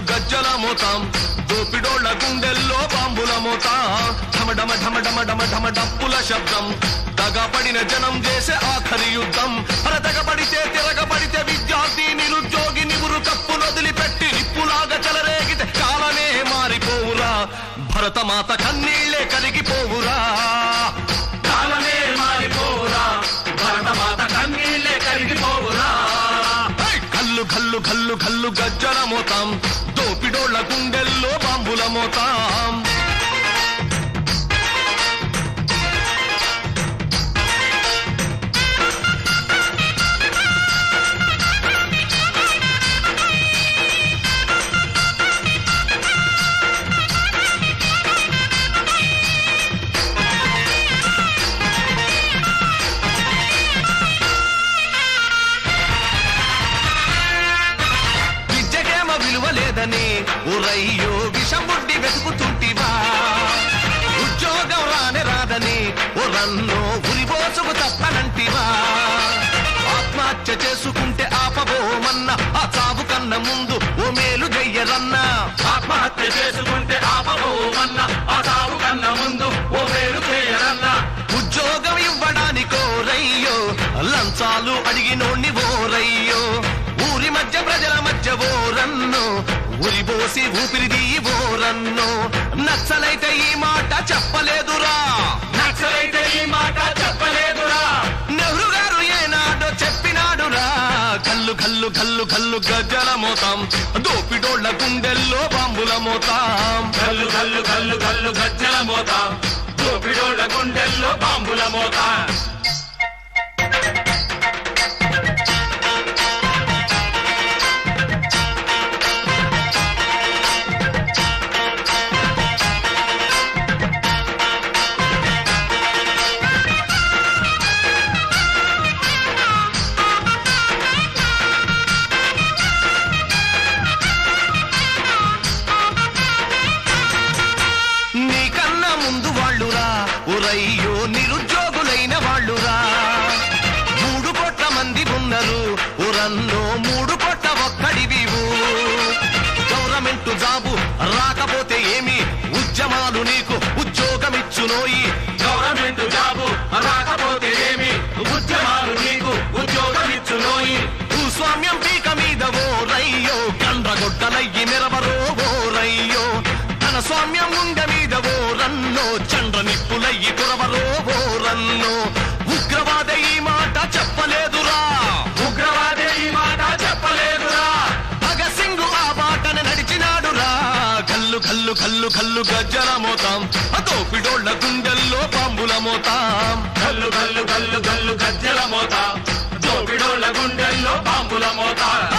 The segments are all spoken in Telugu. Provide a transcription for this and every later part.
గజ్జల మోతాం దోపిడోళ్ల గుండెల్లో బాంబుల మోత ఢమ ఢమ ఢమ ఢమ ఢమ ఢమ డప్పుల శబ్దం దగపడిన జనం చేసే ఆఖరి యుద్ధం అర దగపడితే తిరగబడితే విద్యార్థి నిరుద్యోగి నివురు కప్పు వదిలిపెట్టి నిప్పులాగా చెలరేగితే కాలమే మారిపోవురా భరతమాత కన్నీళ్లే కరిగిపోవురా కాలమే మారిపోవురా భరతమాత కన్నీళ్ళే కరిగిపోవురా ఏయ్! కల్లు కల్లు కల్లు కల్లు గజ్జల మోతాం దోపిడోళ్ల గుండెల్లో బాంబుల మోతాం విద్యకేమ విలువ లేదని ఉరయ్యో విషముడ్డి వెతుకుతుంటివా ఉద్యోగం రాని రాదని ఓ రన్నో ఉరిబోసుకు తప్పనంటివా ఆత్మహత్య చేసుకుంటే ఆపబోమన్న ఆ చావు కన్న ముందు ఓ మేలు చెయ్యరన్నా ఆత్మహత్య చేసుకుంటే ఆపబోమన్న ఆ సాగు కన్నా ముందు ఓ వేరు చేయరన్నా ఉద్యోగం ఇవ్వడానికో రయ్యో లంచాలు అడిగినోణ్ణి ఓరయ్యో ఊరి మధ్య ప్రజల మధ్య ఓరన్ను ఉరిబోసి ఊపిరిది ఓరన్ను నచ్చలైతే ఈ మాట చెప్పలేదురా నక్సలైతే ఈ మాట చెప్పలేదురా నెహ్రూ గారు ఏనాడో చెప్పినాడురా కల్లు కల్లు కల్లు కల్లు గజ్జల మోతాం దోపిడోళ్ల గుండెల్లో బాంబుల మోతాం కల్లు కల్లు కల్లు కల్లు గజ్జల మోత దోపిడోళ్ళ గుండెల్లో బాంబుల మోత నీకన్నా ముందు వాళ్ళురా ఉరయ్యో నిరుద్యోగులైన వాళ్ళురా మూడు కోట్ల మంది ఉన్నారు ఉరన్నో మూడు కోట్ల ఒక్కడివివు గవర్నమెంట్ జాబు రాకపోతే ఏమి ఉద్యమాలు నీకు ఉద్యోగమిచ్చునోయి గవర్నమెంట్ జాబు రాకపోతే ఏమి ఉద్యమాలు నీకు ఉద్యోగం ఇచ్చునోయి భూస్వామ్యం పీక మీద ఓ రయ్యో కండ్రగొడ్డలయ్యి మెరవరో ఓ రయ్యో ధన స్వామ్యం గుండె మీద ఓ రన్నో చండ్ర నిప్పులయ్యి కురవరో ఓ రన్నో ఉగ్రవాద ఈ మాట చెప్పలేదురా ఉగ్రవాదే ఈ మాట చెప్పలేదురా భగత్ సింగ్ ఆ బాటను నడిచినాడురా కల్లు కల్లు కల్లు కల్లు గజ్జల మోతాం అతోపిడోళ్ల గుండెల్లో బాంబుల మోతాం కల్లు కల్లు కల్లు కల్లు గజ్జల మోత దోపిడోళ్ళ గుండెల్లో బాంబుల మోత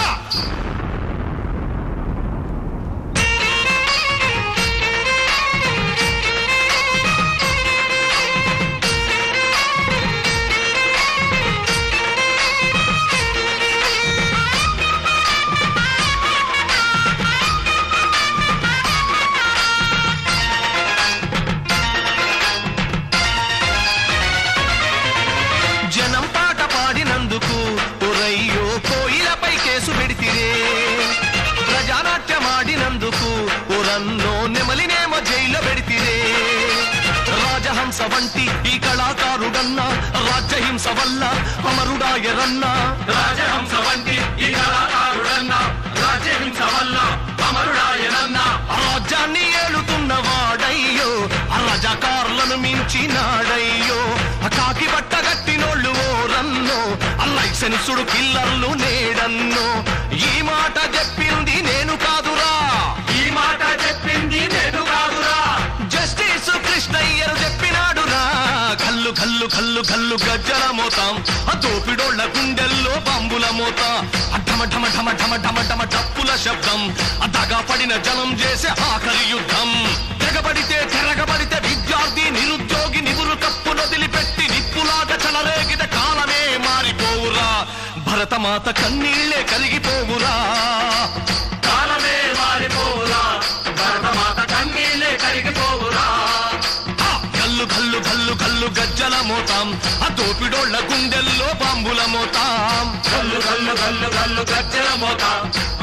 జనం పాట పాడినందుకు ఒరయ్యో కోయిలపై కేసు పెడితిరే ప్రజానాట్యమాడినందుకు ఒరన్నో నెమలినేమో జైల్లో పెడితిరే రాజహంస వంటి ఈ కళాకారుడన్నా రాజ్యహింస వల్ల అమరుడాయరన్నా రాజహంస వంటి ఈ కళాకారుడన్నా రాజ్యహింస వల్ల అమరుడాయనన్నా రాజ్యాన్ని ఏలుతున్న వాడయ్యో ఆ రజాకారులను మించినాడయ్యో ఆ కాకి బట్ట కట్టినోళ్ళు ఓరన్నో ఆ లైసెన్సుడు కిల్లర్లు నేడన్నో ఈ మాట చెప్పింది నేను కాదురా ఈ మాట చెప్పింది నేను కాదురా జస్టిస్ కృష్ణయ్యరు చెప్పినాడురా కల్లు కల్లు కల్లు కల్లు గజ్జల మోతాం ఆ దోపిడోళ్ల గుండెల్లో బాంబుల మోత ఆ ఢమ ఢమ ఢమ ఢమ ఢమ ఢమ డప్పుల శబ్దం ఆ దగా పడిన జనం చేసే ఆఖరి యుద్ధం తెగబడితే తిరగబడితే విద్యార్థి నిరుద్యోగి నివురు కప్పు వదిలిపెట్టి నిప్పులాగా చలరేగిన కాలమే మారిపోవురా భరతమాత కన్నీళ్లే కలిగిపోవురా కాలమే మారిపోవురా భరతమాత కన్నీళ్ళే కరిగిపోవురా ఆ కల్లు కల్లు కల్లు కల్లు గజ్జల మోతాం ఆ దోపిడోళ్ల గుండెల్లో బాంబుల మోతాం కల్లు కల్లు కల్లు కల్లు గజ్జల మోత